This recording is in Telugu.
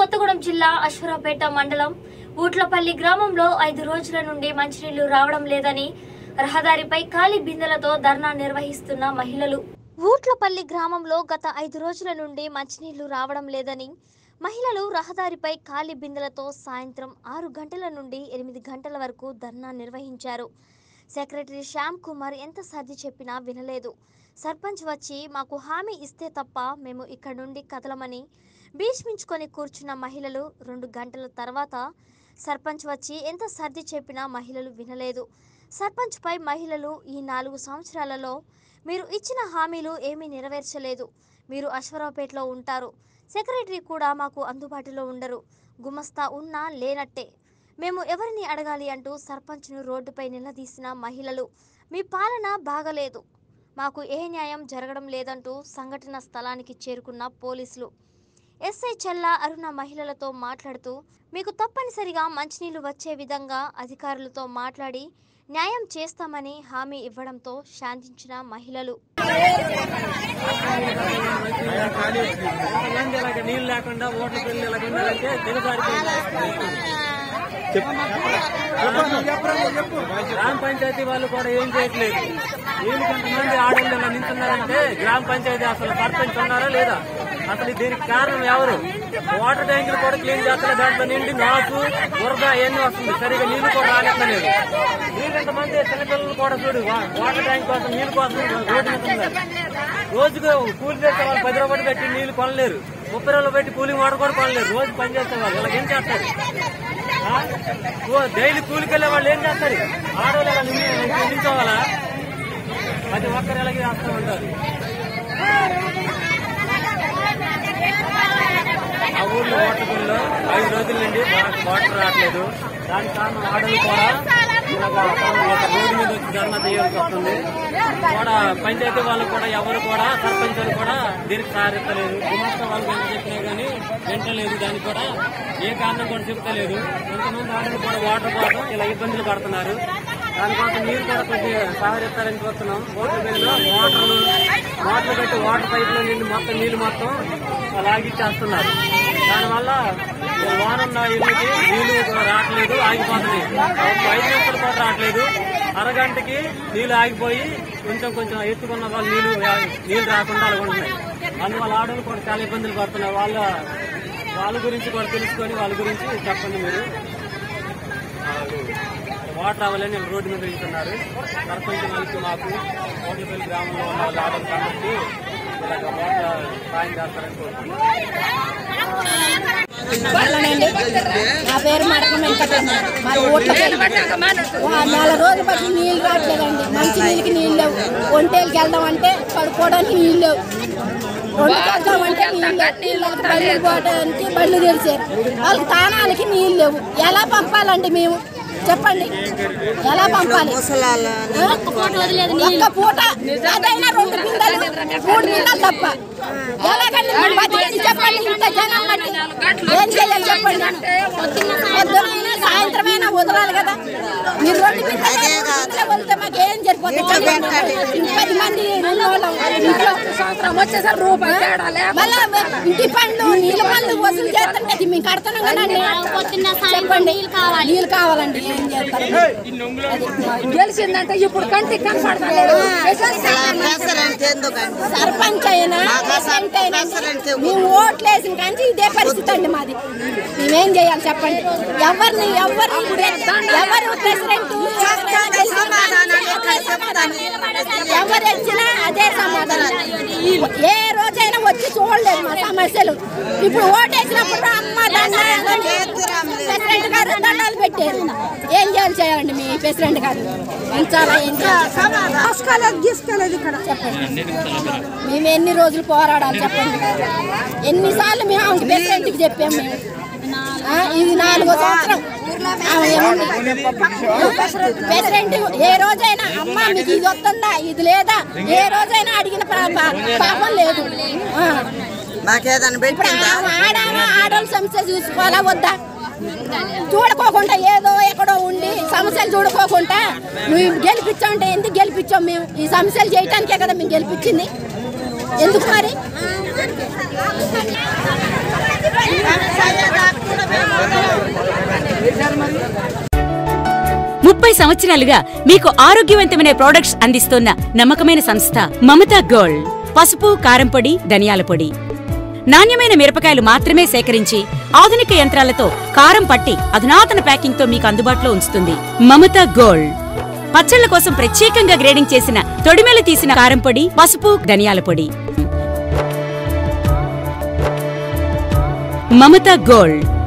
కొత్తగూడెం జిల్లా అశ్వరాపేట మండలం ఊట్లపల్లి గ్రామంలో ఐదు రోజుల నుండి మంచినీళ్లు రావడం లేదని రహదారిపై ఖాళీ బిందెలతో ధర్నా నిర్వహిస్తున్న మహిళలు ఊట్లపల్లి గ్రామంలో గత ఐదు రోజుల నుండి మంచినీళ్లు రావడం లేదని మహిళలు రహదారిపై ఖాళీ బిందెలతో సాయంత్రం ఆరు గంటల నుండి ఎనిమిది గంటల వరకు ధర్నా నిర్వహించారు సెక్రటరీ శ్యామ్ కుమార్ ఎంత సర్ది చెప్పినా వినలేదు సర్పంచ్ వచ్చి మాకు హామీ ఇస్తే తప్ప మేము ఇక్కడ నుండి కదలమని భీష్మించుకొని కూర్చున్న మహిళలు రెండు గంటల తర్వాత సర్పంచ్ వచ్చి ఎంత సర్ది చెప్పినా మహిళలు వినలేదు సర్పంచ్పై మహిళలు ఈ నాలుగు సంవత్సరాలలో మీరు ఇచ్చిన హామీలు ఏమీ నెరవేర్చలేదు మీరు అశ్వరావుపేటలో ఉంటారు సెక్రటరీ కూడా మాకు అందుబాటులో ఉండరు గుమస్తా ఉన్నా లేనట్టే మేము ఎవరిని అడగాలి అంటూ సర్పంచ్ను రోడ్డుపై నిలదీసిన మహిళలు మీ పాలన బాగలేదు మాకు ఏ న్యాయం జరగడం లేదంటూ సంఘటన స్థలానికి చేరుకున్న పోలీసులు ఎస్ఐ చెల్లా అరుణ మహిళలతో మాట్లాడుతూ మీకు తప్పనిసరిగా మంచినీళ్లు వచ్చే విధంగా అధికారులతో మాట్లాడి న్యాయం చేస్తామని హామీ ఇవ్వడంతో శాంతించిన మహిళలు ఎంతమంది ఇలాగ నీళ్ళు లేకుండా ఓట్ల పెళ్లి ఇలాగ ఉండాలంటే దిగజారిపోయింది గ్రామ పంచాయతీ వాళ్ళు కూడా ఏం చేయట్లేదు వీళ్ళు కొంతమంది ఆడవాళ్ళు ఇలా నించున్నారంటే గ్రామ పంచాయతీ అసలు సర్పంచ్ ఉన్నారా లేదా అసలు దీనికి కారణం ఎవరు వాటర్ ట్యాంకులు కూడా క్లీన్ చేస్తారు దాంట్లో నిండి నాసు బురద అవన్నీ వస్తుంది సరిగా నీళ్లు కూడా రాలేట్లేదు నీళ్ళు ఎంతమంది చిన్నపిల్లలు కూడా చూడు వా- వాటర్ ట్యాంక్ కోసం నీళ్ళు కోసం రోడ్డు మీద ఉన్నారు రోజుకు కూలి చేసే వాళ్ళు పది రూపాయలు పెట్టి నీళ్లు కొనలేరు ముప్పై రూపాయలు పెట్టి కూలింగ్ వాటర్ కూడా కొనలేరు రోజు పని చేసే వాళ్ళు ఇలా ఏం చేస్తారు ఆ? ఓ డైలీ కూలికి వెళ్ళే వాళ్ళు ఏం చేస్తారు ఆడవాళ్ళు ఇలా నిల్చో- నిల్చోవాలా ప్రతి ఒక్కరు ఇలాగే చేస్తూ ఉంటారు ఆ ఊర్లో ఓట్ల బిల్లు ఐదు రోజుల నుండి వా- వాటర్ రావట్లేదు దానికి కారణం ఆడలు కూడా ఇలాగ ఒక రోడ్డు మీద వచ్చి ధర్నా చేయాల్సి వస్తుంది కూడా పంచాయతీ వాళ్ళు కూడా ఎవరు కూడా సర్పంచులు కూడా దీనికి సహకరించలేదు గుమస్తా వాళ్ళకి ఎంత చెప్పినా కానీ వింటలేదు దానికి కూడా ఏ కారణం కూడా చెప్తలేదు కొంతమంది ఆడలు కూడా వాటర్ కోసం ఇలా ఇబ్బందులు పడుతున్నారు దానికోసం మీరు కూడా కొద్దిగా సహకరిస్తారని చూస్తున్నాం ఓటర్ బిల్లు మోటార్లు మోటార్లు పెట్టి వాటర్ పైపులో నిండి మొత్తం నీళ్లు మొత్తం లాగిచ్చేస్తున్నారు దానివల్ల వానున్న ఇళ్ళకి నీళ్లు రావట్లేదు ఆగిపోతున్నాయి ఒక ఐదు నిమిషాలు కూడా రావట్లేదు అరగంటకి నీళ్లు ఆగిపోయి కొంచెం కొంచెం ఎత్తుకున్న వాళ్ళు నీళ్లు నీళ్లు రాకుండా అలా ఉంటున్నాయి అందువల్ల ఆడలు కూడా చాలా ఇబ్బందులు పడుతున్నారు వాళ్ళ వాళ్ళ గురించి కూడా తెలుసుకొని వాళ్ళ గురించి చెప్పండి మీరు వాటర్ రావాలని రోడ్డు మీద వెళ్తున్నారు సర్పంచ్ వాళ్ళకి మాకు కోటపల్లి గ్రామంలో ఉన్న వాళ్ళ ఆడలు కాబట్టి ఇలాగ వాటర్ సాయం చేస్తారని కోరుతున్నాను వాళ్ళనండి నా పేరు మడక వెంకటమ్మ మా ఊట్ల నెల రోజులు బట్టి నీళ్ళు రావట్లేదండి మంచి నీళ్ళకి నీళ్ళు లేవు ఒంటేళ్ళకి వెళ్దామంటే పడుకోవడానికి నీళ్ళు లేవు ఒంటికి వెళ్దామంటే నీళ్ళు లేవు పిల్లలకి బళ్ళు పోవడానికి బళ్ళు తెరిచారు వాళ్ళకి తానాలకి నీళ్ళు లేవు ఎలా పంపాలండి మేము చెప్పండి ఎలా పంపాలి ఆ? ఒక్క పూట అదైనా రెండు బిందెలు మూడు బిందెలు తప్ప ఎలాగండి మేము బతికేది చెప్పండి ఇంత జనం బట్టి ఏం చేయాలి చెప్పండి పొద్దునైనా సాయంత్రమైనా వదలాలి కదా మీరు రెండు బిందెలు ఇంట్లో వదిలితే మాకు ఏం సరిపోతుంది చెప్పండి పది మంది ఉన్నోళ్ళం ఇంట్లో సంవత్సరం వచ్చేసరి రూపాయి మళ్ళా ఇంటి పండ్లు నీళ్ళ పండ్లు వసూలు చేస్తుంటే అది మేము కడుతున్నాం కదండి చెప్పండి నీళ్ళు కావాలండి ఏం చేస్తారు గెలిచిందంటే ఇప్పుడు కంటికి కనపడతలేదు సర్పంచ్ అయినా ప్రెసిడెంట్ అయినా మేము ఓట్లు వేసిన కానీ ఇదే పరిస్థితి అండి మాది మేమేం చేయాలి చెప్పండి ఎవరిని ఎవరిని ఎవరు ప్రెసిడెంట్ ఎవరు వచ్చినా అదే సమాధానం ఏ రోజైనా వచ్చి చూడలేదు మా సమస్యలు ఇప్పుడు ఓటేసినప్పుడు అమ్మ దండ ప్రెసిడెంట్ గారు దండాలు పెట్టారు ఏం చేయాలి చేయాలండి మీ ప్రెసిడెంట్ గారు ఉంచాలా ఏం చేయాలి గీసుకోలేదు ఇక్కడ చెప్పండి మేము ఎన్ని రోజులు పోరాడాలి చెప్పండి ఎన్నిసార్లు మేము ఆమెకి ప్రెసిడెంట్కి చెప్పాము మేము ఆ, ఇది నాలుగో సంవత్సరం ఆమె ఏముంది? ప్రెసిడెంట్ ఏ రోజైనా అమ్మ మీకు ఇది వస్తుందా ఇది లేదా ఏ రోజైనా అడిగిన పా- పా- పాపం లేదు ఆ. మాకేదైనా ఇప్పుడు పెట్టిందా ఆమె ఆడామా ఆడవాళ్ళ సమస్య చూసుకోవాలా వద్దా చూడుకోకుండా ఏదో ఎక్కడో ఉండి సమస్యలు చూడుకోకుండా నువ్వు గెలిపించామంటే ఎందుకు గెలిపించాం మేము ఈ సమస్యలు చేయటానికే కదా మేము గెలిపించింది ఎందుకు మరి ముప్పై సంవత్సరాలుగా మీకు ఆరోగ్యవంతమైన ప్రొడక్ట్స్ అందిస్తోన్న నమ్మకమైన సంస్థ మమతా గోల్డ్ పసుపు కారం పొడి ధనియాల పొడి నాణ్యమైన మిరపకాయలు మాత్రమే సేకరించి ఆధునిక యంత్రాలతో కారం పట్టి అధునాతన ప్యాకింగ్ తో మీకు అందుబాటులో ఉంచుతుంది మమతా గోల్డ్ పచ్చళ్ల కోసం ప్రత్యేకంగా గ్రేడింగ్ చేసిన తొడిమెలు తీసిన కారం పొడి పసుపు ధనియాల పొడి మమతా గోల్డ్